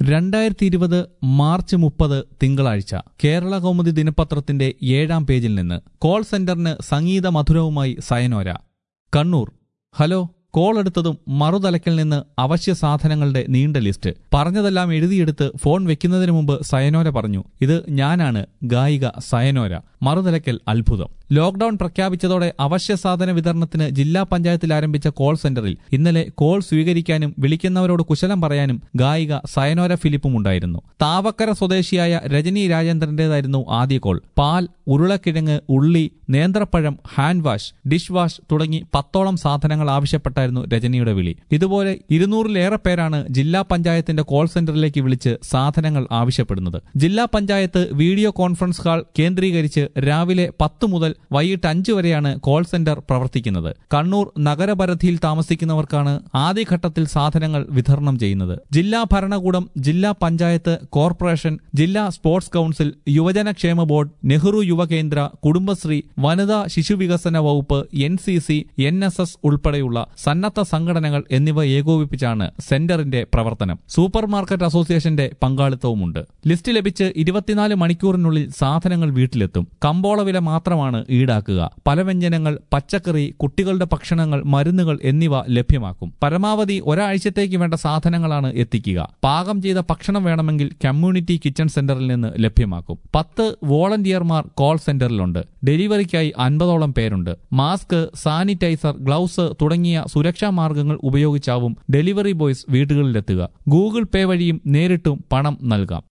രണ്ടായിരത്തി ഇരുപത് മാർച്ച് മുപ്പത് തിങ്കളാഴ്ച കേരള കൗമുദി ദിനപത്രത്തിന്റെ ഏഴാം പേജിൽ നിന്ന് കോൾ സെന്ററിന് സംഗീത മധുരവുമായി സയനോര കണ്ണൂർ ഹലോ കോൾ എടുത്തതും മറുതലയ്ക്കൽ നിന്ന് അവശ്യ സാധനങ്ങളുടെ നീണ്ട ലിസ്റ്റ് പറഞ്ഞതെല്ലാം എഴുതിയെടുത്ത് ഫോൺ വെക്കുന്നതിന് മുമ്പ് സയനോര പറഞ്ഞു ഇത് ഞാനാണ് ഗായിക സയനോര മറുതലയ്ക്കൽ അത്ഭുതം ലോക്ഡൌൺ പ്രഖ്യാപിച്ചതോടെ അവശ്യ സാധന വിതരണത്തിന് ജില്ലാ പഞ്ചായത്തിൽ ആരംഭിച്ച കോൾ സെന്ററിൽ ഇന്നലെ കോൾ സ്വീകരിക്കാനും വിളിക്കുന്നവരോട് കുശലം പറയാനും ഗായിക സയനോര ഫിലിപ്പും ഉണ്ടായിരുന്നു താവക്കര സ്വദേശിയായ രജനി രാജേന്ദ്രന്റേതായിരുന്നു ആദ്യ കോൾ പാൽ ഉരുളക്കിഴങ്ങ് ഉള്ളി നേന്ത്രപ്പഴം ഹാൻഡ് വാഷ് ഡിഷ് വാഷ് തുടങ്ങി പത്തോളം സാധനങ്ങൾ ആവശ്യപ്പെട്ടായിരുന്നു രജനിയുടെ വിളി ഇതുപോലെ ഇരുന്നൂറിലേറെ പേരാണ് ജില്ലാ പഞ്ചായത്തിന്റെ കോൾ സെന്ററിലേക്ക് വിളിച്ച് സാധനങ്ങൾ ആവശ്യപ്പെടുന്നത് ജില്ലാ പഞ്ചായത്ത് വീഡിയോ കോൺഫറൻസ് ഹാൾ കേന്ദ്രീകരിച്ച് രാവിലെ പത്ത് മുതൽ വൈകിട്ട് അഞ്ച് വരെയാണ് കോൾ സെന്റർ പ്രവർത്തിക്കുന്നത് കണ്ണൂർ നഗരപരിധിയിൽ താമസിക്കുന്നവർക്കാണ് ആദ്യഘട്ടത്തിൽ സാധനങ്ങൾ വിതരണം ചെയ്യുന്നത് ജില്ലാ ഭരണകൂടം ജില്ലാ പഞ്ചായത്ത് കോർപ്പറേഷൻ ജില്ലാ സ്പോർട്സ് കൌൺസിൽ യുവജനക്ഷേമ ബോർഡ് നെഹ്റു യുവകേന്ദ്ര കുടുംബശ്രീ വനിതാ ശിശുവികസന വകുപ്പ് N C C N S S ഉൾപ്പെടെയുള്ള സന്നദ്ധ സംഘടനകൾ എന്നിവ ഏകോപിപ്പിച്ചാണ് സെന്ററിന്റെ പ്രവർത്തനം സൂപ്പർ മാർക്കറ്റ് അസോസിയേഷന്റെ പങ്കാളിത്തവുമുണ്ട് ലിസ്റ്റ് ലഭിച്ച് ഇരുപത്തിനാല് മണിക്കൂറിനുള്ളിൽ സാധനങ്ങൾ വീട്ടിലെത്തും കമ്പോള വില മാത്രമാണ് ഈടാക്കുക പലവ്യഞ്ജനങ്ങൾ പച്ചക്കറി കുട്ടികളുടെ ഭക്ഷണങ്ങൾ മരുന്നുകൾ എന്നിവ ലഭ്യമാക്കും പരമാവധി ഒരാഴ്ചത്തേക്ക് വേണ്ട സാധനങ്ങളാണ് എത്തിക്കുക പാകം ചെയ്ത ഭക്ഷണം വേണമെങ്കിൽ കമ്മ്യൂണിറ്റി കിച്ചൺ സെന്ററിൽ നിന്ന് ലഭ്യമാക്കും പത്ത് വോളണ്ടിയർമാർ കോൾ സെന്ററിലുണ്ട് ഡെലിവറിക്കായി അൻപതോളം പേരുണ്ട് മാസ്ക് സാനിറ്റൈസർ ഗ്ലൗസ് തുടങ്ങിയ സുരക്ഷാ മാർഗങ്ങൾ ഉപയോഗിച്ചാവും ഡെലിവറി ബോയ്സ് വീടുകളിലെത്തുക ഗൂഗിൾ പേ വഴിയും നേരിട്ടും പണം നൽകാം